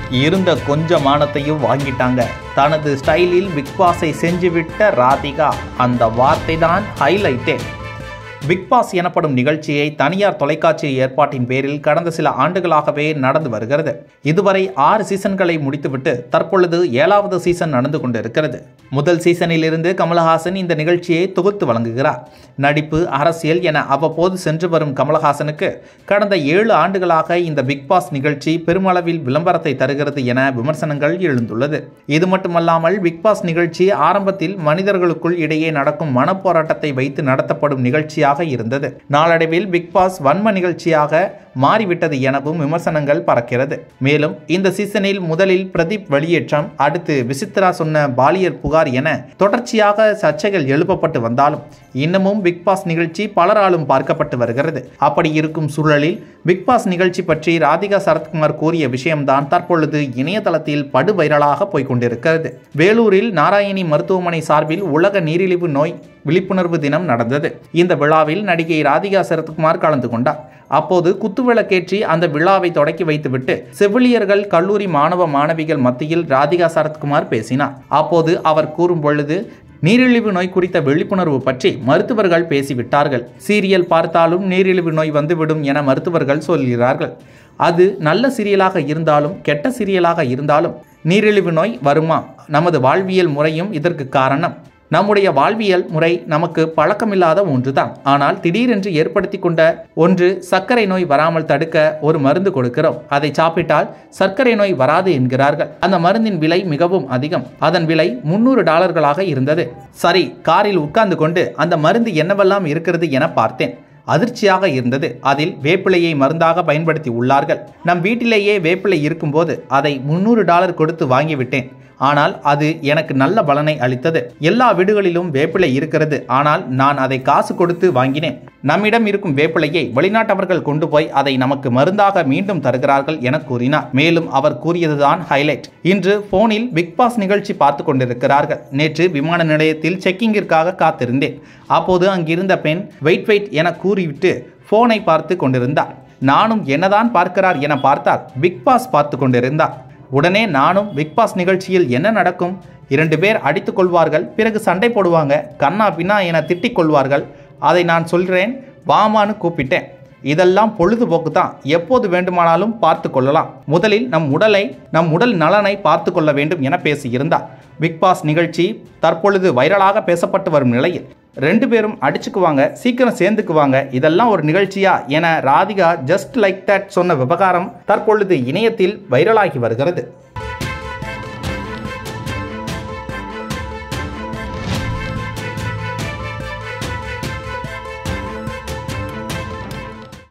இருந்த கொஞ்ச மானத்தையும் வாங்கிட்டாங்க தனது ஸ்டைலில் பிக் பாஸை செஞ்சுவிட்ட ராதிகா அந்த வார்த்தை தான் ஹைலைட்டே பிக் பாஸ் எனப்படும் நிகழ்ச்சியை தனியார் தொலைக்காட்சி ஏற்பாட்டின் பேரில் கடந்த சில ஆண்டுகளாகவே நடந்து வருகிறது இதுவரை ஆறு சீசன்களை முடித்துவிட்டு தற்பொழுது ஏழாவது சீசன் நடந்து கொண்டிருக்கிறது முதல் சீசனில் இருந்து கமலஹாசன் இந்த நிகழ்ச்சியை தொகுத்து வழங்குகிறார் நடிப்பு அரசியல் என அவ்வப்போது சென்று வரும் கமலஹாசனுக்கு கடந்த ஏழு ஆண்டுகளாக இந்த பிக் பாஸ் நிகழ்ச்சி பெருமளவில் விளம்பரத்தை தருகிறது என விமர்சனங்கள் எழுந்துள்ளது இது மட்டுமல்லாமல் பிக் பாஸ் நிகழ்ச்சி ஆரம்பத்தில் மனிதர்களுக்குள் இடையே நடக்கும் மனப்போராட்டத்தை வைத்து நடத்தப்படும் நிகழ்ச்சியாக இருந்தது நாளடைவில் பிக் பாஸ் வன்ம நிகழ்ச்சியாக மாறிவிட்டது எனவும் விமர்சனங்கள் பறக்கிறது மேலும் இந்த சீசனில் முதலில் பிரதீப் வெளியேற்றம் அடுத்து விசித்ரா சொன்ன பாலியல் புகார் என தொடர்ச்சியாக சர்ச்சைகள் எழுப்பப்பட்டு வந்தாலும் இன்னமும் பிக் பாஸ் நிகழ்ச்சி பலராலும் பார்க்கப்பட்டு வருகிறது அப்படி இருக்கும் சூழலில் பிக் பாஸ் நிகழ்ச்சி பற்றி ராதிகா சரத்குமார் கூறிய விஷயம்தான் தற்பொழுது இணையதளத்தில் படு வைரலாக போய்கொண்டிருக்கிறது வேலூரில் நாராயணி மருத்துவமனை சார்பில் உலக நீரிழிவு நோய் விழிப்புணர்வு தினம் நடந்தது இந்த விழாவில் நடிகை ராதிகா சரத்குமார் கலந்து கொண்டார் அப்போது குத்துவிளக்கேற்றி அந்த விழாவை தொடக்கி வைத்துவிட்டு செவிலியர்கள் கல்லூரி மாணவ மாணவிகள் மத்தியில் ராதிகா சரத்குமார் பேசினார் அப்போது அவர் கூறும் பொழுது நீரிழிவு நோய் குறித்த விழிப்புணர்வு பற்றி மருத்துவர்கள் பேசிவிட்டார்கள் சீரியல் பார்த்தாலும் நீரிழிவு நோய் வந்துவிடும் என மருத்துவர்கள் சொல்கிறார்கள் அது நல்ல சீரியலாக இருந்தாலும் கெட்ட சீரியலாக இருந்தாலும் நீரிழிவு நோய் வருமா நமது வாழ்வியல் முறையும் இதற்கு காரணம் நம்முடைய வாழ்வியல் முறை நமக்கு பழக்கமில்லாத ஒன்றுதான் ஆனால் திடீரென்று ஏற்படுத்தி கொண்ட ஒன்று சர்க்கரை நோய் வராமல் தடுக்க ஒரு மருந்து கொடுக்கிறோம் அதை சாப்பிட்டால் சர்க்கரை நோய் வராது என்கிறார்கள் அந்த மருந்தின் விலை மிகவும் அதிகம் அதன் விலை முன்னூறு டாலர்களாக இருந்தது சரி காரில் உட்கார்ந்து கொண்டு அந்த மருந்து என்னவெல்லாம் இருக்கிறது என பார்த்தேன் அதிர்ச்சியாக இருந்தது அதில் வேப்பிலையை மருந்தாக பயன்படுத்தி உள்ளார்கள் நம் வீட்டிலேயே வேப்பிலை இருக்கும்போது அதை முன்னூறு டாலர் கொடுத்து வாங்கிவிட்டேன் ஆனால் அது எனக்கு நல்ல பலனை அளித்தது எல்லா வீடுகளிலும் வேப்பிலை இருக்கிறது ஆனால் நான் அதை காசு கொடுத்து வாங்கினேன் நம்மிடம் இருக்கும் வேப்பிலையை வெளிநாட்டவர்கள் கொண்டு போய் அதை நமக்கு மருந்தாக மீண்டும் தருகிறார்கள் என கூறினார் மேலும் அவர் கூறியதுதான் ஹைலைட் இன்று போனில் பிக் பாஸ் நிகழ்ச்சி பார்த்து கொண்டிருக்கிறார்கள் நேற்று விமான நிலையத்தில் செக்கிங்கிற்காக காத்திருந்தேன் அப்போது அங்கிருந்த பெண் வெயிட் வெயிட் என கூறிவிட்டு போனை பார்த்து கொண்டிருந்தார் நானும் என்னதான் பார்க்கிறார் என பார்த்தால் பிக் பாஸ் பார்த்து கொண்டிருந்தார் உடனே நானும் பிக் பாஸ் நிகழ்ச்சியில் என்ன நடக்கும் இரண்டு பேர் அடித்துக் கொள்வார்கள் பிறகு சண்டை போடுவாங்க கண்ணா பின்னா என திட்டிக் கொள்வார்கள் அதை நான் சொல்கிறேன் வாமான்னு கூப்பிட்டேன் இதெல்லாம் பொழுதுபோக்கு தான் எப்போது வேண்டுமானாலும் பார்த்து கொள்ளலாம் முதலில் நம் உடலை நம் உடல் நலனை பார்த்து கொள்ள வேண்டும் என பேசியிருந்தார் பிக் பாஸ் நிகழ்ச்சி தற்பொழுது வைரலாக பேசப்பட்டு வரும் நிலையில் ரெண்டு பேரும் அடிச்சுக்குவாங்க சீக்கிரம் சேர்ந்துக்குவாங்க இதெல்லாம் ஒரு நிகழ்ச்சியா என ராதிகா ஜஸ்ட் லைக் தட் சொன்ன விவகாரம் தற்பொழுது இணையத்தில் வைரலாகி வருகிறது